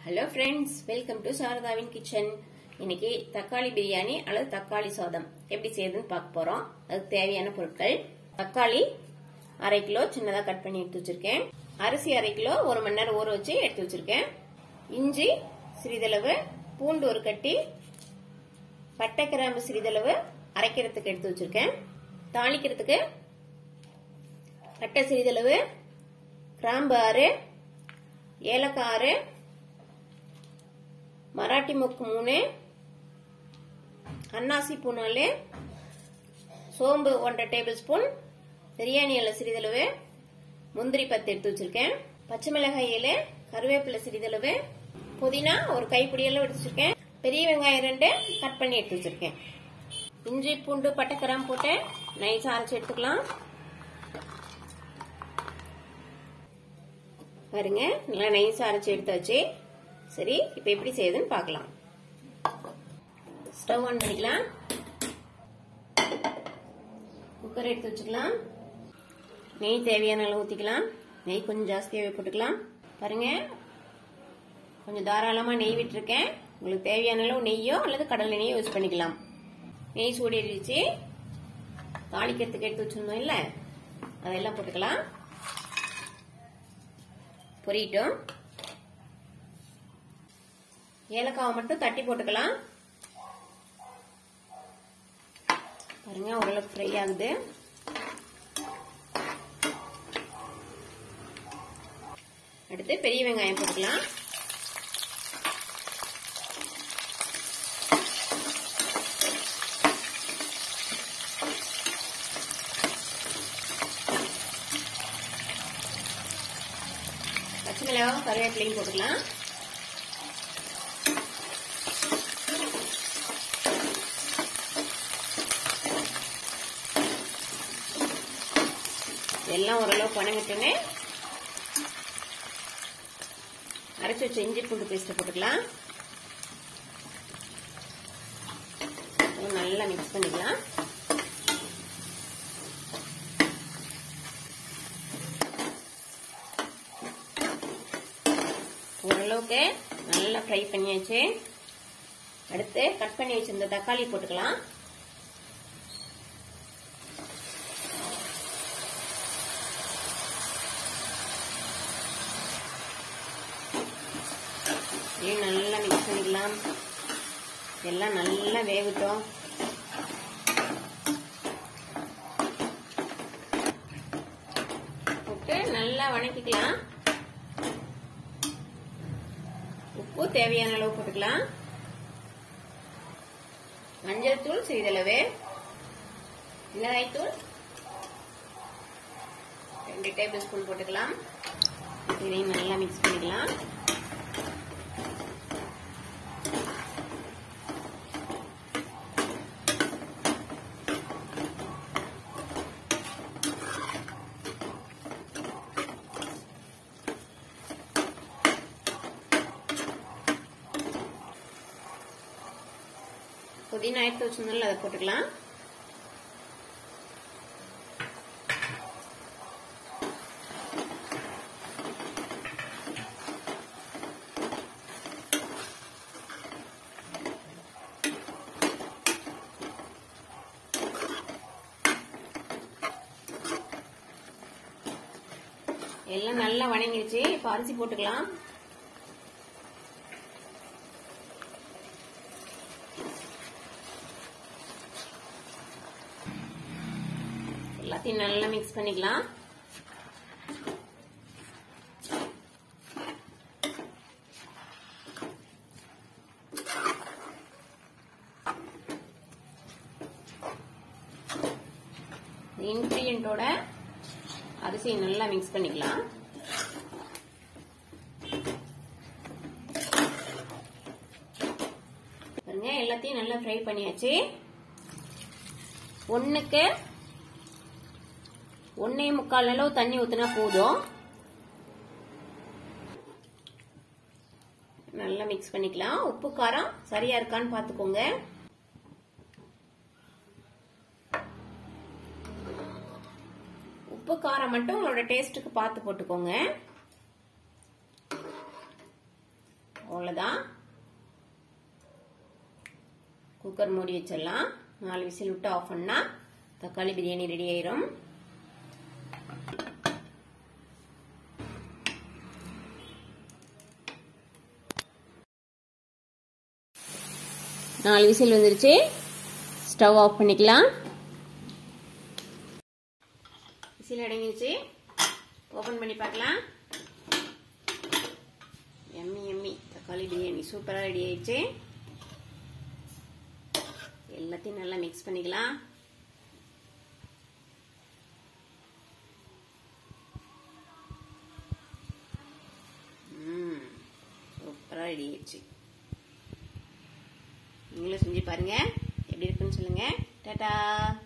hello friends welcome to சாரதாவின் kitchen இன்னைக்கு தக்காளி பிரியாணி அல்லது தக்காளி சாதம் எப்படி செய்யறதுன்னு பார்க்க போறோம் அதுக்கு தேவையான பொருட்கள் தக்காளி அரை கிலோ சின்னதா கட் பண்ணி எடுத்து வச்சிருக்கேன் அரிசி அரை கிலோ ஒரு மணி நேரம் ஊற வச்சு எடுத்து வச்சிருக்கேன் இஞ்சி சிறிதளவு பூண்டு ஒரு கட்டி பட்டை கிராம்பு சிறிதளவு அரைக்கிறதுக்கு எடுத்து வச்சிருக்கேன் தாளிக்கிறதுக்கு பட்டை சிறிதளவு கிராம்பு ஆறு ஏலக்காய் ஆறு மராட்டி மொக்கு மூணு அன்னாசி பூ நாலு சோம்பு ஒன்றரை டேபிள் ஸ்பூன் பிரியாணி இலை சிறிதளவு முந்திரி பத்து எடுத்து வச்சிருக்கேன் பச்சை மிளகாய் இலை கருவேப்பிலை சிறிதளவு புதினா ஒரு கைப்பிடி எல்லாம் எடுத்து வச்சிருக்கேன் பெரிய வெங்காயம் ரெண்டு கட் பண்ணி எடுத்து வச்சிருக்கேன் இஞ்சி பூண்டு பட்டைக்கரம் போட்டு நைஸா அரைச்சு எடுத்துக்கலாம் பாருங்க நல்லா நைஸா அரைச்சு எடுத்தாச்சு சரி இப்ப எப்படி செய்யுதுன்னு பார்க்கலாம் ஸ்டவ் ஆன் பண்ணிக்கலாம் குக்கர் எடுத்து வச்சுக்கலாம் நெய் தேவையான அளவு ஊற்றிக்கலாம் நெய் கொஞ்சம் ஜாஸ்தியாகவே போட்டுக்கலாம் பாருங்க கொஞ்சம் தாராளமாக நெய் விட்டுருக்கேன் உங்களுக்கு தேவையான அளவு நெய்யோ அல்லது கடலை நெய்யோ யூஸ் பண்ணிக்கலாம் நெய் சூடிடுச்சு தாளிக்கிறதுக்கு எடுத்து வச்சிருந்தோம் இல்லை அதெல்லாம் போட்டுக்கலாம் பொரியட்டும் ஏலக்காவை மட்டும் தட்டி போட்டுக்கலாம் பாருங்க ஓரளவுக்கு ஃப்ரை ஆகுது அடுத்து பெரிய வெங்காயம் போட்டுக்கலாம் பச்சை மிளகாவும் கருவேப்பிலையும் போட்டுக்கலாம் எல்லாம் ஓரளவு பணங்கிட்டோன்னே அரைச்சி வச்ச இஞ்சி பூண்டு பேஸ்ட் போட்டுக்கலாம் நல்லா மிக்ஸ் பண்ணிக்கலாம் ஓரளவுக்கு நல்லா ஃப்ரை பண்ணியாச்சு அடுத்து கட் பண்ணி வச்சிருந்த தக்காளி போட்டுக்கலாம் இதையும் நல்லா மிக்ஸ் பண்ணிக்கலாம் எல்லாம் நல்லா வேகட்டும் போட்டு நல்லா வணக்கிக்கலாம் உப்பு தேவையான அளவு போட்டுக்கலாம் மஞ்சள் தூள் சிறிதளவு மிளகாய் தூள் ரெண்டு டேபிள் ஸ்பூன் போட்டுக்கலாம் இதையும் நல்லா மிக்ஸ் பண்ணிக்கலாம் புதினா எடுத்து வச்சிருந்தாலும் அதை போட்டுக்கலாம் எல்லாம் நல்லா வணங்கிடுச்சு இப்ப அரிசி போட்டுக்கலாம் எல்லாத்தையும் நல்லா மிக்ஸ் பண்ணிக்கலாம் இன்கிரீடியன்ட்டோட அரிசியை நல்லா மிக்ஸ் பண்ணிக்கலாம் பாருங்க எல்லாத்தையும் நல்லா ஃப்ரை பண்ணியாச்சு ஒன்னுக்கு ஒன்னே முக்கால் அளவு தண்ணி ஊத்தினா போதும் நல்லா மிக்ஸ் பண்ணிக்கலாம் உப்பு காரம் சரியா இருக்கான்னு பாத்துக்கோங்க உப்பு காரம் மட்டும் உங்களோட டேஸ்ட்டுக்கு பார்த்து போட்டுக்கோங்க அவ்வளோதான் குக்கர் மூடி வச்சிடலாம் நாலு விசில் விட்டு ஆஃப் பண்ணா தக்காளி பிரியாணி ரெடி ஆயிரும் நாலு விசில் வந்துருச்சு ஸ்டவ் ஆஃப் பண்ணிக்கலாம் விசில் அடங்கிருச்சு ஓப்பன் பண்ணி பார்க்கலாம் எம்மி எம்மி தக்காளி பிரியாணி சூப்பராக ரெடி ஆயிடுச்சு எல்லாத்தையும் நல்லா மிக்ஸ் பண்ணிக்கலாம் சூப்பராக ரெடி ஆயிடுச்சு நீங்களும் செஞ்சு பாருங்க எப்படி இருக்குன்னு சொல்லுங்க டாடா